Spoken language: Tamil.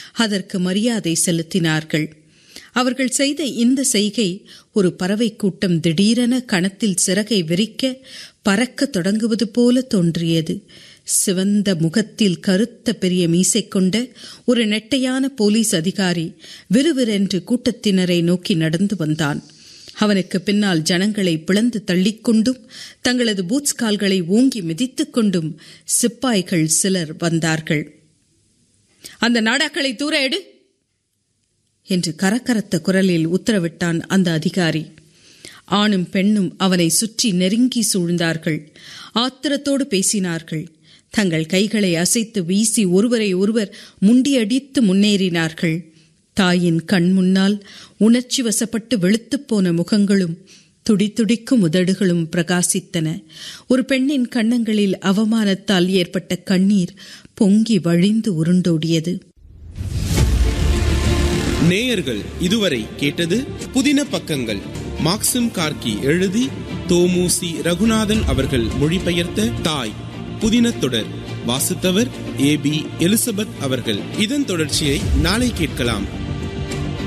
அதற்கு மரியாதை செலுத்தினார்கள் அவர்கள் செய்த இந்த செய்கை ஒரு பறவை கூட்டம் திடீரென கணத்தில் சிறகை விரிக்க பறக்க தொடங்குவது போல தோன்றியது சிவந்த முகத்தில் கருத்த பெரிய மீசை கொண்ட ஒரு நெட்டையான போலீஸ் அதிகாரி விறுவிறென்று கூட்டத்தினரை நோக்கி நடந்து வந்தான் அவனுக்கு பின்னால் ஜனங்களை பிளந்து தள்ளிக்கொண்டும் தங்களது பூட்ஸ் கால்களை ஓங்கி மிதித்துக் கொண்டும் சிப்பாய்கள் சிலர் வந்தார்கள் அந்த நாடாக்களை தூர எடு என்று கரகரத்த குரலில் உத்தரவிட்டான் அந்த அதிகாரி ஆணும் பெண்ணும் அவனை சுற்றி நெருங்கி சூழ்ந்தார்கள் ஆத்திரத்தோடு பேசினார்கள் தங்கள் கைகளை அசைத்து வீசி ஒருவரை ஒருவர் முண்டியடித்து முன்னேறினார்கள் தாயின் கண் முன்னால் உணர்ச்சி வசப்பட்டு வெளுத்துப் போன முகங்களும் துடித்துடிக்கும் உதடுகளும் பிரகாசித்தன ஒரு பெண்ணின் கன்னங்களில் அவமானத்தால் ஏற்பட்ட கண்ணீர் பொங்கி வழிந்து உருண்டோடியது நேயர்கள் இதுவரை கேட்டது புதின பக்கங்கள் மாக்சிம் கார்கி எழுதி தோமுசி ரகுநாதன் அவர்கள் மொழிபெயர்த்த தாய் புதின தொடர் வாசித்தவர் ஏ பி எலிசபெத் அவர்கள் இதன் தொடர்ச்சியை நாளை கேட்கலாம்